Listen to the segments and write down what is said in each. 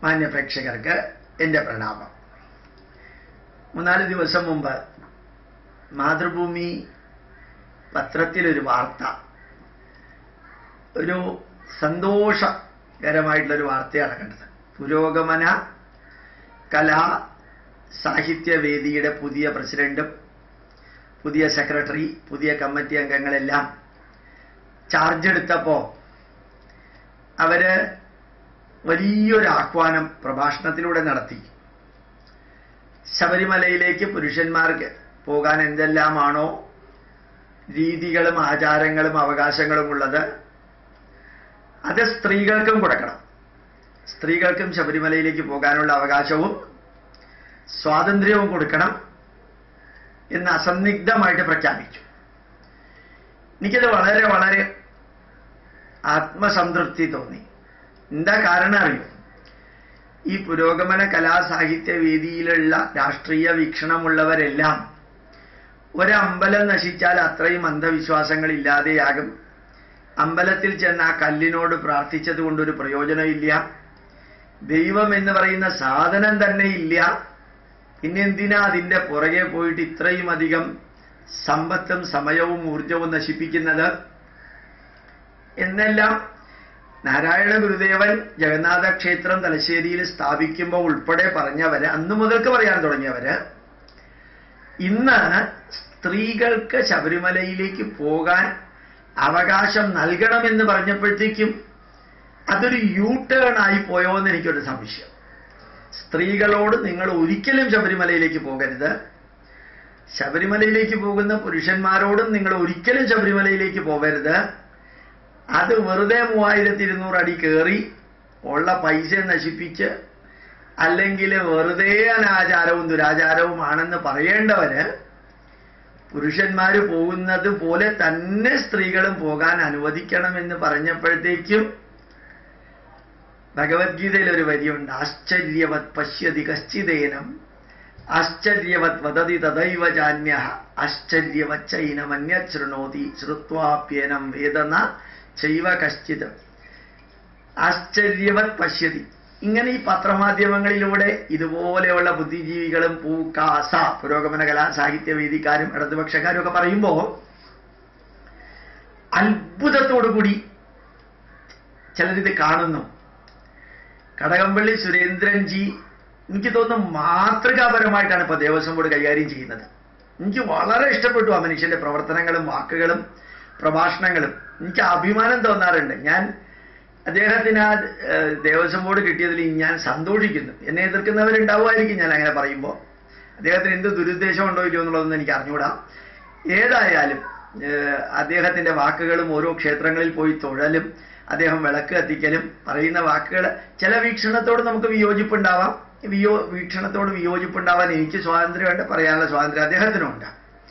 മാന്യ പ്രേക്ഷകർക്ക് എൻ്റെ പ്രണാമം മൂന്നാല് ദിവസം മുമ്പ് മാതൃഭൂമി പത്രത്തിലൊരു വാർത്ത ഒരു സന്തോഷകരമായിട്ടുള്ളൊരു വാർത്തയാണ് കണ്ടത് പുരോഗമന കലാ സാഹിത്യവേദിയുടെ പുതിയ പ്രസിഡന്റും പുതിയ സെക്രട്ടറി പുതിയ കമ്മിറ്റി അംഗങ്ങളെല്ലാം ചാർജ് എടുത്തപ്പോൾ അവര് വലിയൊരു ആഹ്വാനം പ്രഭാഷണത്തിലൂടെ നടത്തി ശബരിമലയിലേക്ക് പുരുഷന്മാർക്ക് പോകാൻ എന്തെല്ലാമാണോ രീതികളും ആചാരങ്ങളും അവകാശങ്ങളും ഉള്ളത് അത് സ്ത്രീകൾക്കും കൊടുക്കണം സ്ത്രീകൾക്കും ശബരിമലയിലേക്ക് പോകാനുള്ള അവകാശവും സ്വാതന്ത്ര്യവും കൊടുക്കണം എന്ന് അസന്നിഗ്ധമായിട്ട് പ്രഖ്യാപിച്ചു എനിക്കത് വളരെ വളരെ ആത്മസംതൃപ്തി തോന്നി എന്താ കാരണം അറിയോ ഈ പുരോഗമന കലാസാഹിത്യ വേദിയിലുള്ള രാഷ്ട്രീയ വീക്ഷണമുള്ളവരെല്ലാം ഒരമ്പലം നശിച്ചാൽ അത്രയും അന്ധവിശ്വാസങ്ങൾ ഇല്ലാതെയാകും അമ്പലത്തിൽ ചെന്ന് ആ കല്ലിനോട് പ്രാർത്ഥിച്ചത് കൊണ്ടൊരു പ്രയോജനമില്ല ദൈവം എന്ന് പറയുന്ന സാധനം തന്നെ ഇല്ല പിന്നെ എന്തിനാ അതിൻ്റെ പുറകെ പോയിട്ട് ഇത്രയും അധികം സമ്പത്തും സമയവും ഊർജവും നശിപ്പിക്കുന്നത് എന്നെല്ലാം നാരായണ ഗുരുദേവൻ ജഗന്നാഥ ക്ഷേത്രം തലശ്ശേരിയിൽ സ്ഥാപിക്കുമ്പോൾ ഉൾപ്പെടെ പറഞ്ഞവര് അന്നു മുതൽക്ക് പറയാൻ തുടങ്ങിയവര് ഇന്ന് സ്ത്രീകൾക്ക് ശബരിമലയിലേക്ക് പോകാൻ അവകാശം നൽകണമെന്ന് പറഞ്ഞപ്പോഴത്തേക്കും അതൊരു യൂ ടേൺ ആയി പോയോ എന്ന് എനിക്കൊരു സംശയം സ്ത്രീകളോട് നിങ്ങൾ ഒരിക്കലും ശബരിമലയിലേക്ക് പോകരുത് ശബരിമലയിലേക്ക് പോകുന്ന പുരുഷന്മാരോടും നിങ്ങൾ ഒരിക്കലും ശബരിമലയിലേക്ക് പോകരുത് അത് വെറുതെ മൂവായിരത്തി ഇരുന്നൂറ് അടി കയറി ഉള്ള പൈസ നശിപ്പിച്ച് അല്ലെങ്കിൽ വെറുതെ അനാചാരവും ദുരാചാരവുമാണെന്ന് പറയേണ്ടവര് പുരുഷന്മാർ പോകുന്നത് പോലെ തന്നെ സ്ത്രീകളും പോകാൻ അനുവദിക്കണമെന്ന് പറഞ്ഞപ്പോഴത്തേക്കും ഭഗവത്ഗീതയിൽ ഒരു വരിയുണ്ട് ആശ്ചര്യവത് പശ്യതി കശ്ചിതേനം ആശ്ചര്യവത് വദതി തദൈവ ജാന്യ ആശ്ചര്യവച്ചൈനമന്യ ശൃണോതി ശ്രുത്വാപ്യേനം വേദന ചൈവ കശ്ചിത് ആശ്ചര്യവത് പശ്യതി ഇങ്ങനെ ഈ പത്രമാധ്യമങ്ങളിലൂടെ ഇതുപോലെയുള്ള ബുദ്ധിജീവികളും പൂക്കാസ പുരോഗമന കലാ സാഹിത്യ വേദിക്കാരും ഇടതുപക്ഷക്കാരും ഒക്കെ പറയുമ്പോൾ അത്ഭുതത്തോടുകൂടി ചിലരിത് കാണുന്നു കടകംപള്ളി സുരേന്ദ്രൻജി എനിക്ക് തോന്നുന്നു മാതൃകാപരമായിട്ടാണ് ഇപ്പൊ ദേവസ്വം ബോർഡ് കൈകാര്യം ചെയ്യുന്നത് എനിക്ക് വളരെ ഇഷ്ടപ്പെട്ടു ആ മനുഷ്യന്റെ പ്രവർത്തനങ്ങളും വാക്കുകളും പ്രഭാഷണങ്ങളും എനിക്ക് അഭിമാനം തോന്നാറുണ്ട് ഞാൻ അദ്ദേഹത്തിന് ആ ദേവസ്വം ബോർഡ് കിട്ടിയതിൽ ഞാൻ സന്തോഷിക്കുന്നു എന്നെ എതിർക്കുന്നവരുണ്ടാവുമായിരിക്കും ഞാൻ അങ്ങനെ പറയുമ്പോൾ അദ്ദേഹത്തിന് എന്ത് ദുരുദ്ദേശം ഉണ്ടോ ഇല്ലയോ എന്നുള്ളതൊന്നും എനിക്ക് അറിഞ്ഞുകൂടാ ഏതായാലും അദ്ദേഹത്തിന്റെ വാക്കുകളും ഓരോ ക്ഷേത്രങ്ങളിൽ പോയി തൊഴലും അദ്ദേഹം വിളക്ക് കത്തിക്കലും പറയുന്ന വാക്കുകൾ ചില വീക്ഷണത്തോട് നമുക്ക് വിയോജിപ്പുണ്ടാവാം വിയോ വീക്ഷണത്തോട് വിയോജിപ്പുണ്ടാവാൻ എനിക്ക് സ്വാതന്ത്ര്യമുണ്ട് പറയാനുള്ള സ്വാതന്ത്ര്യം അദ്ദേഹത്തിനുണ്ട്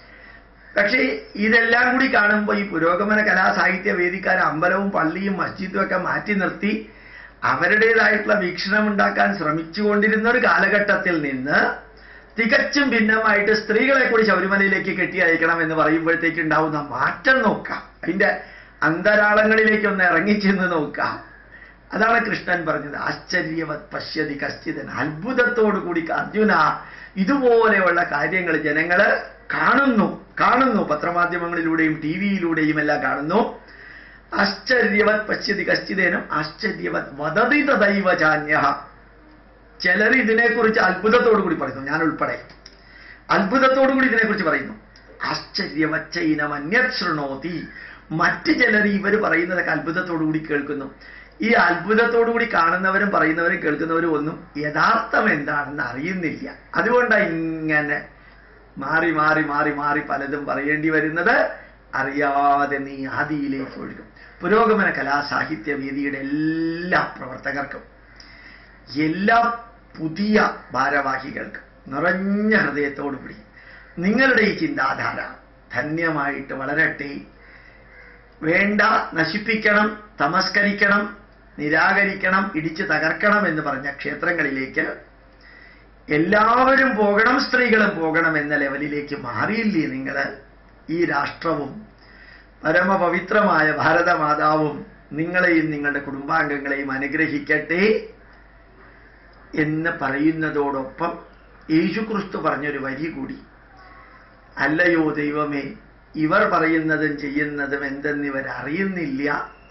പക്ഷേ ഇതെല്ലാം കൂടി കാണുമ്പോൾ ഈ പുരോഗമന കലാ സാഹിത്യ വേദിക്കാർ അമ്പലവും പള്ളിയും മസ്ജിദും ഒക്കെ മാറ്റി നിർത്തി അവരുടേതായിട്ടുള്ള വീക്ഷണം ഉണ്ടാക്കാൻ ശ്രമിച്ചുകൊണ്ടിരുന്ന ഒരു കാലഘട്ടത്തിൽ നിന്ന് തികച്ചും ഭിന്നമായിട്ട് സ്ത്രീകളെ കൂടി ശബരിമലയിലേക്ക് കെട്ടി അയക്കണം എന്ന് പറയുമ്പോഴത്തേക്ക് ഉണ്ടാവുന്ന മാറ്റം നോക്കാം അതിന്റെ അന്തരാളങ്ങളിലേക്ക് ഒന്ന് ഇറങ്ങിച്ചെന്ന് നോക്കാം അതാണ് കൃഷ്ണൻ പറഞ്ഞത് ആശ്ചര്യവത് പശ്യതി കശ്ചിതൻ അത്ഭുതത്തോടു കൂടി അർജുന ഇതുപോലെയുള്ള കാര്യങ്ങൾ ജനങ്ങള് കാണുന്നു കാണുന്നു പത്രമാധ്യമങ്ങളിലൂടെയും ടി വിയിലൂടെയും എല്ലാം കാണുന്നു ആശ്ചര്യവത് പശ്യതി കശ്ചിതേനും ആശ്ചര്യവത് വദതി തദൈവ ചാന്യ ചിലർ ഇതിനെക്കുറിച്ച് അത്ഭുതത്തോടു കൂടി പറയുന്നു ഞാൻ ഉൾപ്പെടെ അത്ഭുതത്തോടു കൂടി ഇതിനെക്കുറിച്ച് പറയുന്നു ആശ്ചര്യവച്ചൈനം അന്യത് ശൃണോതി മറ്റ് ചിലർ ഇവർ പറയുന്നതൊക്കെ അത്ഭുതത്തോടു കൂടി കേൾക്കുന്നു ഈ അത്ഭുതത്തോടു കൂടി കാണുന്നവരും പറയുന്നവരും കേൾക്കുന്നവരും ഒന്നും യഥാർത്ഥം എന്താണെന്ന് അറിയുന്നില്ല അതുകൊണ്ടാണ് ഇങ്ങനെ മാറി മാറി മാറി മാറി പലതും പറയേണ്ടി വരുന്നത് അറിയാതെ നീ ആദിയിലേക്ക് ഒഴുകും പുരോഗമന കലാസാഹിത്യ വേദിയുടെ എല്ലാ പ്രവർത്തകർക്കും എല്ലാ പുതിയ ഭാരവാഹികൾക്കും നിറഞ്ഞ ഹൃദയത്തോടുകൂടി നിങ്ങളുടെ ഈ ചിന്താധാര ധന്യമായിട്ട് വളരട്ടെ വേണ്ട നശിപ്പിക്കണം തമസ്കരിക്കണം നിരാകരിക്കണം ഇടിച്ചു തകർക്കണം എന്ന് പറഞ്ഞ ക്ഷേത്രങ്ങളിലേക്ക് എല്ലാവരും പോകണം സ്ത്രീകളും പോകണം എന്ന ലെവലിലേക്ക് മാറിയില്ലേ നിങ്ങൾ ഈ രാഷ്ട്രവും പരമപവിത്രമായ ഭാരതമാതാവും നിങ്ങളെയും നിങ്ങളുടെ കുടുംബാംഗങ്ങളെയും അനുഗ്രഹിക്കട്ടെ എന്ന് പറയുന്നതോടൊപ്പം യേശുക്രിസ്തു പറഞ്ഞൊരു വരി കൂടി അല്ലയോ ദൈവമേ ഇവർ പറയുന്നതും ചെയ്യുന്നതും എന്തെന്നിവർ അറിയുന്നില്ല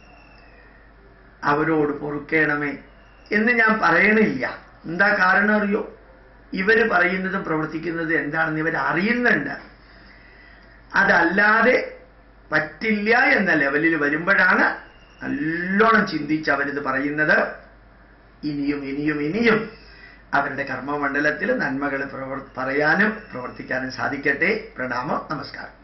അവരോട് പൊറുക്കേണമേ എന്ന് ഞാൻ പറയണില്ല എന്താ കാരണം അറിയോ ഇവര് പറയുന്നതും പ്രവർത്തിക്കുന്നതും എന്താണെന്ന് ഇവർ അറിയുന്നുണ്ട് അതല്ലാതെ പറ്റില്ല എന്ന ലെവലിൽ വരുമ്പോഴാണ് നല്ലോണം ചിന്തിച്ച് അവരിത് പറയുന്നത് ഇനിയും ഇനിയും ഇനിയും അവരുടെ കർമ്മമണ്ഡലത്തിൽ നന്മകൾ പ്രവർ പറയാനും പ്രവർത്തിക്കാനും സാധിക്കട്ടെ പ്രണാമം നമസ്കാരം